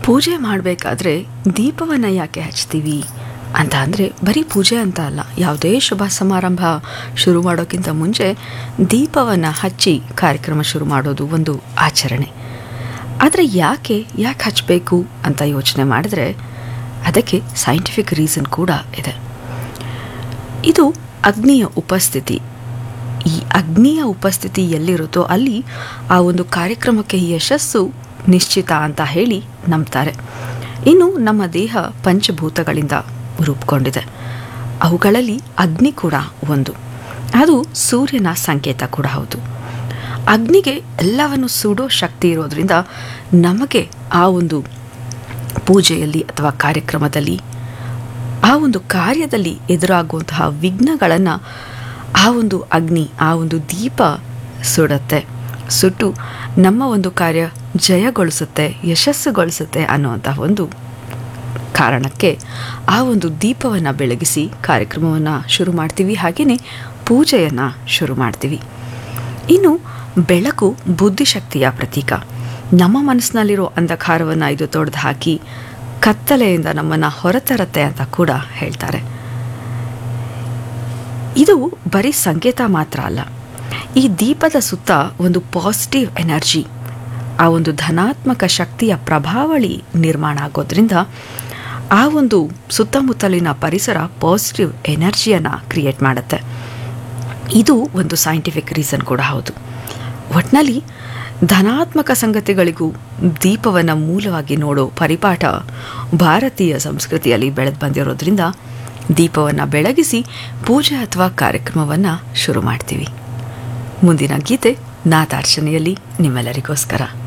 ಪೂಜೆ ಮಾಡಬೇಕಾದ್ರೆ ದೀಪವನ್ನು ಯಾಕೆ ಹಚ್ತೀವಿ ಅಂತ ಅಂದರೆ ಬರೀ ಪೂಜೆ ಅಂತ ಅಲ್ಲ ಯಾವುದೇ ಶುಭ ಸಮಾರಂಭ ಶುರು ಮಾಡೋಕ್ಕಿಂತ ಮುಂಚೆ ದೀಪವನ್ನು ಹಚ್ಚಿ ಕಾರ್ಯಕ್ರಮ ಶುರು ಮಾಡೋದು ಒಂದು ಆಚರಣೆ ಆದರೆ ಯಾಕೆ ಯಾಕೆ ಹಚ್ಚಬೇಕು ಅಂತ ಯೋಚನೆ ಮಾಡಿದ್ರೆ ಅದಕ್ಕೆ ಸೈಂಟಿಫಿಕ್ ರೀಸನ್ ಕೂಡ ಇದೆ ಇದು ಅಗ್ನಿಯ ಉಪಸ್ಥಿತಿ ಈ ಅಗ್ನಿಯ ಉಪಸ್ಥಿತಿ ಎಲ್ಲಿರುತ್ತೋ ಅಲ್ಲಿ ಆ ಒಂದು ಕಾರ್ಯಕ್ರಮಕ್ಕೆ ಯಶಸ್ಸು ನಿಶ್ಚಿತ ಅಂತ ಹೇಳಿ ನಂಬ್ತಾರೆ ಇನ್ನು ನಮ್ಮ ದೇಹ ಪಂಚಭೂತಗಳಿಂದ ರೂಪುಗೊಂಡಿದೆ ಅವುಗಳಲ್ಲಿ ಅಗ್ನಿ ಕೂಡ ಒಂದು ಅದು ಸೂರ್ಯನ ಸಂಕೇತ ಕೂಡ ಹೌದು ಅಗ್ನಿಗೆ ಎಲ್ಲವನ್ನು ಸುಡೋ ಶಕ್ತಿ ಇರೋದ್ರಿಂದ ನಮಗೆ ಆ ಒಂದು ಪೂಜೆಯಲ್ಲಿ ಅಥವಾ ಕಾರ್ಯಕ್ರಮದಲ್ಲಿ ಆ ಒಂದು ಕಾರ್ಯದಲ್ಲಿ ಎದುರಾಗುವಂತಹ ವಿಘ್ನಗಳನ್ನು ಆ ಒಂದು ಅಗ್ನಿ ಆ ಒಂದು ದೀಪ ಸುಡುತ್ತೆ ಸುಟ್ಟು ನಮ್ಮ ಒಂದು ಕಾರ್ಯ ಜಯಗೊಳಿಸುತ್ತೆ ಯಶಸ್ಸುಗೊಳಿಸುತ್ತೆ ಅನ್ನುವಂತಹ ಒಂದು ಕಾರಣಕ್ಕೆ ಆ ಒಂದು ದೀಪವನ್ನು ಬೆಳಗಿಸಿ ಕಾರ್ಯಕ್ರಮವನ್ನು ಶುರು ಮಾಡ್ತೀವಿ ಹಾಗೆಯೇ ಪೂಜೆಯನ್ನು ಶುರು ಮಾಡ್ತೀವಿ ಇನ್ನು ಬೆಳಕು ಬುದ್ಧಿಶಕ್ತಿಯ ಪ್ರತೀಕ ನಮ್ಮ ಮನಸ್ಸಿನಲ್ಲಿರೋ ಅಂಧಕಾರವನ್ನು ಇದು ತೊಡೆದು ಹಾಕಿ ಕತ್ತಲೆಯಿಂದ ನಮ್ಮನ್ನು ಹೊರತರತ್ತೆ ಅಂತ ಕೂಡ ಹೇಳ್ತಾರೆ ಇದು ಬರೀ ಸಂಕೇತ ಮಾತ್ರ ಅಲ್ಲ ಈ ದೀಪದ ಸುತ್ತ ಒಂದು ಪಾಸಿಟಿವ್ ಎನರ್ಜಿ ಆ ಒಂದು ಧನಾತ್ಮಕ ಶಕ್ತಿಯ ಪ್ರಭಾವಳಿ ನಿರ್ಮಾಣ ಆಗೋದ್ರಿಂದ ಆ ಒಂದು ಸುತ್ತಮುತ್ತಲಿನ ಪರಿಸರ ಪಾಸಿಟಿವ್ ಎನರ್ಜಿಯನ್ನು ಕ್ರಿಯೇಟ್ ಮಾಡುತ್ತೆ ಇದು ಒಂದು ಸೈಂಟಿಫಿಕ್ ರೀಸನ್ ಕೂಡ ಹೌದು ಒಟ್ಟಿನಲ್ಲಿ ಧನಾತ್ಮಕ ಸಂಗತಿಗಳಿಗೂ ದೀಪವನ್ನು ಮೂಲವಾಗಿ ನೋಡೋ ಪರಿಪಾಠ ಭಾರತೀಯ ಸಂಸ್ಕೃತಿಯಲ್ಲಿ ಬೆಳೆದು ಬಂದಿರೋದ್ರಿಂದ ದೀಪವನ್ನು ಬೆಳಗಿಸಿ ಪೂಜೆ ಅಥವಾ ಕಾರ್ಯಕ್ರಮವನ್ನು ಶುರು ಮಾಡ್ತೀವಿ ಮುಂದಿನ ಗೀತೆ ನಾತಾರ್ಚನೆಯಲ್ಲಿ ನಿಮ್ಮೆಲ್ಲರಿಗೋಸ್ಕರ